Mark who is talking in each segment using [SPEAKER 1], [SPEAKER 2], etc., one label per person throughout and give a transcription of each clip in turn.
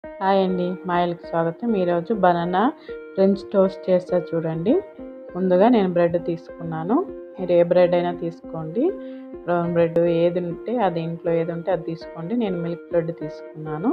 [SPEAKER 1] hi అండి మా ఇల్లుకి స్వాగతం ఈరోజు బనానా ఫ్రెంచ్ టోస్ట్ చేస్తా చూడండి ముందుగా నేను బ్రెడ్ తీసుకున్నాను మీరు ఏ బ్రెడ్ అయినా తీసుకోండి బ్రౌన్ బ్రెడ్ ఏది ఉంటే అది ఇంట్లో ఏది ఉంటే అది తీసుకోండి నేను మిల్క్ బ్రెడ్ తీసుకున్నాను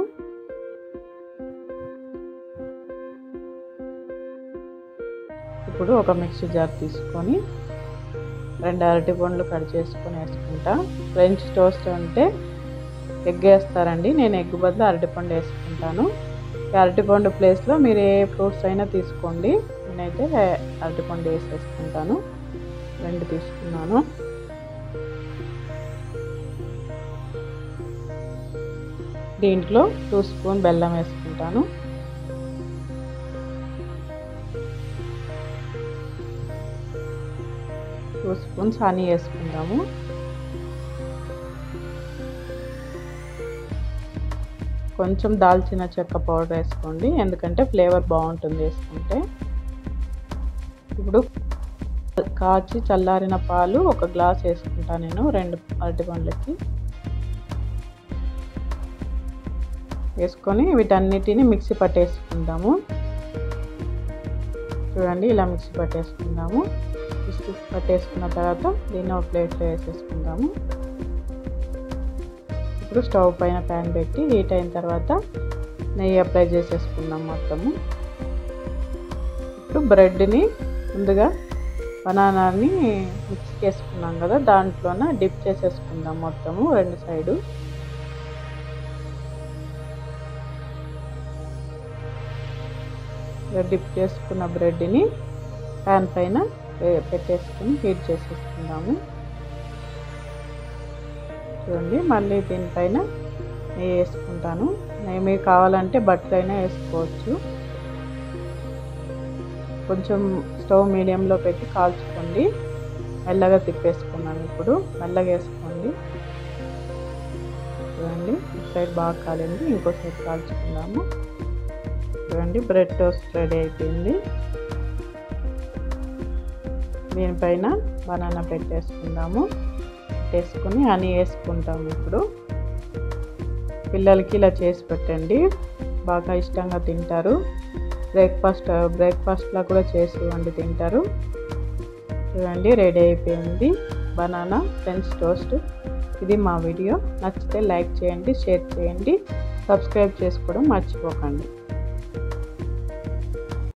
[SPEAKER 1] ఇప్పుడు ఒక మిక్సీ జార్ తీసుకొని రెండు అరటి పండ్లు కట్ చేసుకొని వేసుకుంటా ఫ్రెంచ్ టోస్ట్ అంటే ఎగ్ వేస్తారండి నేను ఎగ్ బదులు అరటిపండు వేసుకుంటాను అరటిపండు ప్లేస్లో మీరు ఏ ఫ్రూట్స్ అయినా తీసుకోండి నేనైతే అరటిపండు వేసేసుకుంటాను రెండు తీసుకున్నాను దీంట్లో టూ స్పూన్ బెల్లం వేసుకుంటాను టూ స్పూన్స్ హనీ వేసుకుందాము కొంచెం దాల్చిన చెక్క పౌడర్ వేసుకోండి ఎందుకంటే ఫ్లేవర్ బాగుంటుంది వేసుకుంటే ఇప్పుడు కాచి చల్లారిన పాలు ఒక గ్లాస్ వేసుకుంటా నేను రెండు అరటి పండ్లకి వేసుకొని వీటన్నిటిని మిక్సీ పట్టేసుకుందాము చూడండి ఇలా మిక్సీ పట్టేసుకుందాము మిక్సీ పట్టేసుకున్న తర్వాత దీన్ని ఒక ప్లేట్లో వేసేసుకుందాము ఇప్పుడు స్టవ్ పైన ప్యాన్ పెట్టి హీట్ అయిన తర్వాత నెయ్యి అప్లై చేసేసుకుందాం మొత్తము ఇప్పుడు బ్రెడ్ని ముందుగా బనానాని మిక్స్ చేసుకున్నాం కదా దాంట్లోన డిప్ చేసేసుకుందాం మొత్తము రెండు సైడు డిప్ చేసుకున్న బ్రెడ్ని ప్యాన్ పైన పెట్టేసుకుని హీట్ చేసేసుకుందాము చూడండి మళ్ళీ దీనిపైన నెయ్యి వేసుకుంటాను నెయ్యి మీకు కావాలంటే బటర్ అయినా వేసుకోవచ్చు కొంచెం స్టవ్ మీడియంలో పెట్టి కాల్చుకోండి మెల్లగా తిప్పేసుకున్నాను ఇప్పుడు మెల్లగా వేసుకోండి చూడండి ఒక సైడ్ బాగా కాలింది ఇంకో సైడ్ కాల్చుకుందాము చూడండి బ్రెడ్ టోస్ట్ రెడీ అయిపోయింది దీనిపైన బనానా పెట్టేసుకుందాము పెట్టేసుకుని హనీ వేసుకుంటాము ఇప్పుడు పిల్లలకి ఇలా చేసి పెట్టండి బాగా ఇష్టంగా తింటారు బ్రేక్ఫాస్ట్ బ్రేక్ఫాస్ట్లా కూడా చేసి వండి తింటారు చూడండి రెడీ అయిపోయింది బనానా ఫ్రెంచ్ టోస్ట్ ఇది మా వీడియో నచ్చితే లైక్ చేయండి షేర్ చేయండి సబ్స్క్రైబ్ చేసుకోవడం మర్చిపోకండి